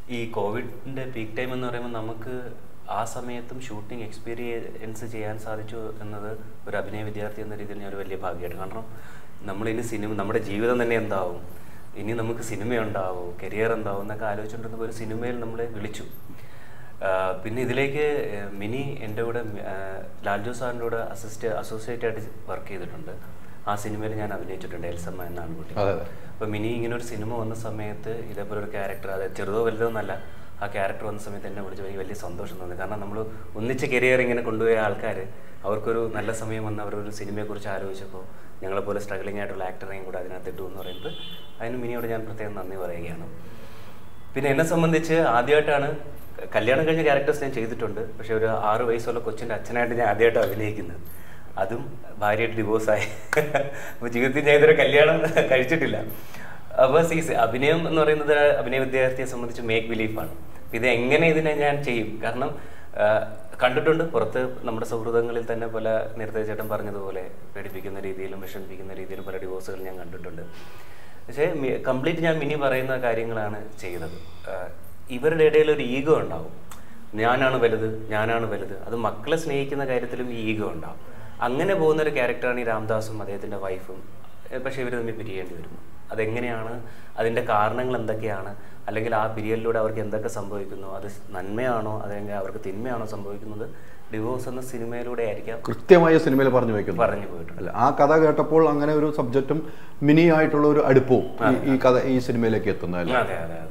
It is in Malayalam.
ഈ കോവിഡിന്റെ പീക്ക് ടൈം എന്ന് പറയുമ്പോൾ നമുക്ക് ആ സമയത്തും ഷൂട്ടിംഗ് എക്സ്പീരിയൻസ് ചെയ്യാൻ സാധിച്ചു എന്നത് ഒരു അഭിനയ വിദ്യാർത്ഥി എന്ന രീതിയിൽ ഞാൻ ഒരു വലിയ ഭാഗ്യമായിട്ട് കാരണം നമ്മളിനി സിനിമ നമ്മുടെ ജീവിതം തന്നെ എന്താവും ഇനി നമുക്ക് സിനിമ ഉണ്ടാവും കരിയർ എന്താവും എന്നൊക്കെ ആലോചിച്ചുകൊണ്ടിരുന്നപ്പോൾ ഒരു സിനിമയിൽ നമ്മളെ വിളിച്ചു ആഹ് പിന്നെ ഇതിലേക്ക് ഏഹ് മിനി എൻ്റെ കൂടെ ആഹ് ലാൽജോ സാറിൻ്റെ കൂടെ അസിസ്റ്റ് അസോസിയേറ്റ് ആയിട്ട് വർക്ക് ചെയ്തിട്ടുണ്ട് ആ സിനിമയിൽ ഞാൻ അഭിനയിച്ചിട്ടുണ്ട് എൽസമ്മ എന്നാണ് കുട്ടി അതെ, അതെ. അപ്പോൾ മിനി ഇങ്ങനെ ഒരു സിനിമ വന്ന സമയത്ത് ഇതേപോലെ ഒരു ക്യാരക്ടർ അതായത് ചെറുതോ വലുതോ എന്നല്ല ആ ക്യാരക്ടർ വന്ന സമയത്ത് എന്നെ വിളിച്ച് എനിക്ക് വലിയ സന്തോഷം തോന്നി കാരണം നമ്മൾ ഒന്നിച്ച് കരിയർ ഇങ്ങനെ കൊണ്ടുപോയ ആൾക്കാർ അവർക്കൊരു നല്ല സമയം വന്ന് അവരൊരു സിനിമയെക്കുറിച്ച് ആലോചിച്ചപ്പോൾ ഞങ്ങളെപ്പോലെ സ്ട്രഗ്ലിംഗ് ആയിട്ടുള്ള ആക്ടറെയും കൂടെ അതിനകത്ത് ഇട്ടു എന്ന് പറയുന്നത് അതിന് മിനിയോട് ഞാൻ പ്രത്യേകം നന്ദി പറയുകയാണ് പിന്നെ എന്നെ സംബന്ധിച്ച് ആദ്യമായിട്ടാണ് കല്യാണം കഴിഞ്ഞ ക്യാരക്ടേഴ്സ് ഞാൻ ചെയ്തിട്ടുണ്ട് പക്ഷെ ഒരു ആറ് വയസ്സുള്ള കൊച്ചിൻ്റെ അച്ഛനായിട്ട് ഞാൻ ആദ്യമായിട്ട് അഭിനയിക്കുന്നത് അതും ഭാര്യയായിട്ട് ഡിവോഴ്സായി അപ്പോൾ ജീവിതത്തിൽ ഞാൻ ഇതുവരെ കല്യാണം കഴിച്ചിട്ടില്ല അപ്പോൾ സീ അഭിനയം എന്ന് പറയുന്നത് അഭിനയ വിദ്യാർത്ഥിയെ സംബന്ധിച്ച് മേക്ക് ബിലീഫാണ് ഇത് എങ്ങനെ ഇതിനെ ഞാൻ ചെയ്യും കാരണം ആ, കണ്ടിട്ടുണ്ട് പുറത്ത് നമ്മുടെ സൗഹൃദങ്ങളിൽ തന്നെ പല നേരത്തെ ചേട്ടൻ പറഞ്ഞതുപോലെ പേടിപ്പിക്കുന്ന രീതിയിലും വിഷമിപ്പിക്കുന്ന രീതിയിലും പല ഡിവോഴ്സുകൾ ഞാൻ കണ്ടിട്ടുണ്ട് പക്ഷേ കംപ്ലീറ്റ് ഞാൻ മിനി പറയുന്ന കാര്യങ്ങളാണ് ചെയ്തത് ആഹ് ഇവരുടെ ഇടയിൽ ഒരു ഈഗോ ഉണ്ടാവും ഞാനാണ് വലുത് ഞാനാണ് വലുത് അത് മക്കളെ സ്നേഹിക്കുന്ന കാര്യത്തിലും ഈ ഈഗോ ഉണ്ടാവും അങ്ങനെ പോകുന്ന ഒരു ക്യാരക്ടറാണ് ഈ രാംദാസും അദ്ദേഹത്തിൻ്റെ വൈഫും പക്ഷേ ഇവർ തമ്മിൽ പിരിയേണ്ടി വരുന്നു അതെങ്ങനെയാണ് അതിൻ്റെ കാരണങ്ങൾ എന്തൊക്കെയാണ് അല്ലെങ്കിൽ ആ പിരിയലിലൂടെ അവർക്ക് എന്തൊക്കെ സംഭവിക്കുന്നു അത് നന്മയാണോ അല്ലെങ്കിൽ അവർക്ക് തിന്മയാണോ സംഭവിക്കുന്നത് ഡിവോഴ്സ് എന്ന സിനിമയിലൂടെ ആയിരിക്കാം കൃത്യമായ സിനിമയിൽ പറഞ്ഞു വയ്ക്കുന്നു പറഞ്ഞു പോയിട്ടുണ്ട് അല്ല ആ കഥ കേട്ടപ്പോൾ അങ്ങനെ ഒരു സബ്ജക്റ്റും മിനി ആയിട്ടുള്ള ഒരു അടുപ്പവും ഈ- ഈ കഥ ഈ സിനിമയിലേക്ക് എത്തുന്നതല്ല അതെ അതെ അതെ